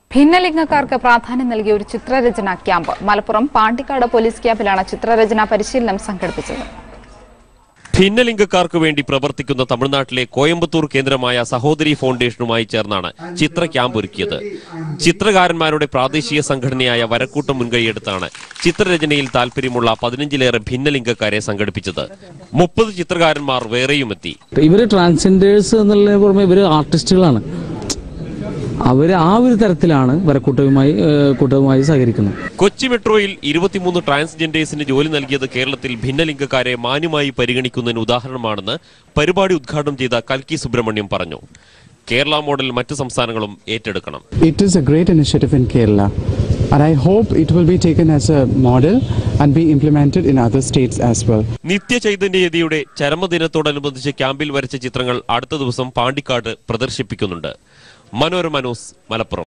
ഭിന്നലിംഗക്കാർക്ക് പ്രാധാന്യം നൽകിയ ഒരു ചിത്രരചന ക്യാമ്പ് മലപ്പുറം പാണ്ടിക്കാട് പോലീസ് ക്യാമ്പിലാണ് ചിത്രരചനാ പരിശീലനം സംഘടിപ്പിച്ചത് ഭിന്നലിംഗക്കാർക്ക് വേണ്ടി പ്രവർത്തിക്കുന്ന തമിഴ്നാട്ടിലെ കോയമ്പത്തൂർ കേന്ദ്രമായ സഹോദരി ഫൗണ്ടേഷനുമായി ചേർന്നാണ് ചിത്ര ക്യാമ്പ് ഒരുക്കിയത് ചിത്രകാരന്മാരുടെ പ്രാദേശിക സംഘടനയായ വരക്കൂട്ടം മുൻകൈയെടുത്താണ് ചിത്രരചനയിൽ താല്പര്യമുള്ള പതിനഞ്ചിലേറെ ഭിന്നലിംഗക്കാരെ സംഘടിപ്പിച്ചത് മുപ്പത് ചിത്രകാരന്മാർ വേറെയുമെത്തി ഇവര് ട്രാൻസ്ജെൻഡേഴ്സ് എന്നുള്ളതിന് പുറമെ ഇവര് ആർട്ടിസ്റ്റുകളാണ് അവര് ആ ഒരു തരത്തിലാണ് വരക്കൂട്ടവുമായി ഏഹ്, കൂട്ടവുമായി സഹകരിക്കുന്നത് കൊച്ചി മെട്രോയിൽ ഇരുപത്തിമൂന്ന് ട്രാൻസ്ജെൻഡേഴ്സിന് ജോലി നൽകിയത് കേരളത്തിൽ ഭിന്നലിംഗക്കാരെ മാന്യമായി പരിഗണിക്കുന്നതിന് ഉദാഹരണമാണെന്ന് പരിപാടി ഉദ്ഘാടനം ചെയ്ത കൽക്കി സുബ്രഹ്മണ്യം പറഞ്ഞു കേരള മോഡൽ മറ്റ് സംസ്ഥാനങ്ങളും ഏറ്റെടുക്കണം It is a great initiative in Kerala, and I hope it will be taken as a model and be implemented in other states as well. നിത്യചൈതന്യയതിയുടെ ചരമദിനത്തോടനുബന്ധിച്ച് ക്യാമ്പിൽ വരച്ച ചിത്രങ്ങൾ അടുത്ത ദിവസം പാണ്ടിക്കാട് പ്രദർശിപ്പിക്കുന്നുണ്ട് മനോരമ ന്യൂസ് മലപ്പുറം